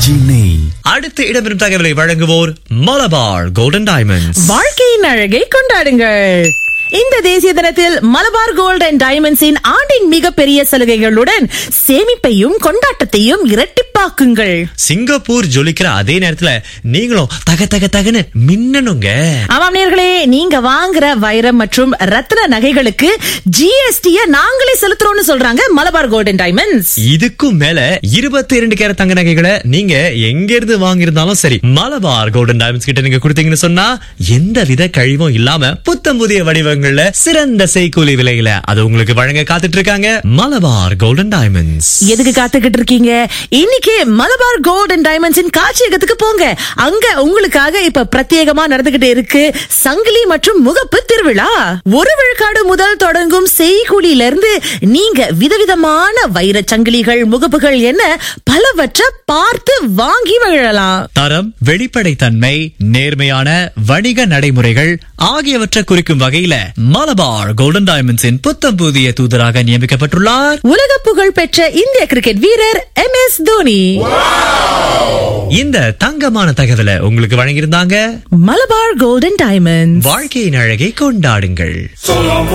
RJ நெய் அடுத்து இடம்பெறும் தகவலை வழங்குவோர் மலபார் கோல்டன் டைமண்ட்ஸ் வாழ்க்கையின் அழகை கொண்டாடுங்கள் இந்த தேசிய தினத்தில் மலபார் கோல்ட் அண்ட் டைமண்ட்ஸின் ஆண்டின் மிகப்பெரிய சலுகைகளுடன் சேமிப்பையும் கொண்டாட்டத்தையும் இரட்டிப்பாக்குங்கள் சிங்கப்பூர் ஜொலிக்கிற அதே நேரத்துல நீங்களும் தக தக தகன்னு மின்னணுங்க ஆமாம் நேர்களே நீங்க வாங்குற வைரம் மற்றும் ரத்ன நகைகளுக்கு ஜிஎஸ்டிய நாங்களே செலுத்துறோம்னு சொல்றாங்க மலபார் கோல்ட் அண்ட் டைமண்ட்ஸ் இதுக்கும் மேல இருபத்தி இரண்டு கேரட் தங்க நகைகளை நீங்க எங்க இருந்து வாங்கியிருந்தாலும் சரி மலபார் கோல்டன் டைமண்ட்ஸ் கிட்ட நீங்க கொடுத்தீங்கன்னு சொன்னா எந்த வித கழிவும் இல்லாம புத்தம் புதிய வடிவங்கள்ல சிறந்த செய்கூலி விலையில அது உங்களுக்கு வழங்க காத்துட்டு இருக்காங்க மலபார் கோல்டன் டைமண்ட்ஸ் எதுக்கு காத்துக்கிட்டு இருக்கீங்க இன்னைக்கு மலபார் கோல்ட் அண்ட் டைமண்ட்ஸின் காட்சியகத்துக்கு போங்க அங்க உங்களுக்காக இப்ப பிரத்யேகமா நடந்துகிட்டு இருக்கு சங்கிலி மற்றும் முகப்பு திருவிழா ஒரு விழுக்காடு முதல் தொடங்கும் செய்கூலியில இருந்து நீங்க விதவிதமான வைரச் சங்கிலிகள் முகப்புகள் என பலவற்றை பார்த்து வாங்கி மகிழலாம் தரம் வெளிப்படைத்தன்மை நேர்மையான வணிக நடைமுறைகள் ஆகியவற்றை குறிக்கும் வகையில மலபார் கோல்டன் டைமண்ட்ஸின் புத்தம் புதிய தூதராக நியமிக்கப்பட்டுள்ளார் உலக புகழ் பெற்ற இந்திய கிரிக்கெட் வீரர் எம் எஸ் தோனி இந்த தங்கமான தகவலை உங்களுக்கு வழங்கியிருந்தாங்க மலபார் கோல்டன் டைமண்ட்ஸ் வாழ்க்கையின் அழகை கொண்டாடுங்கள் Solo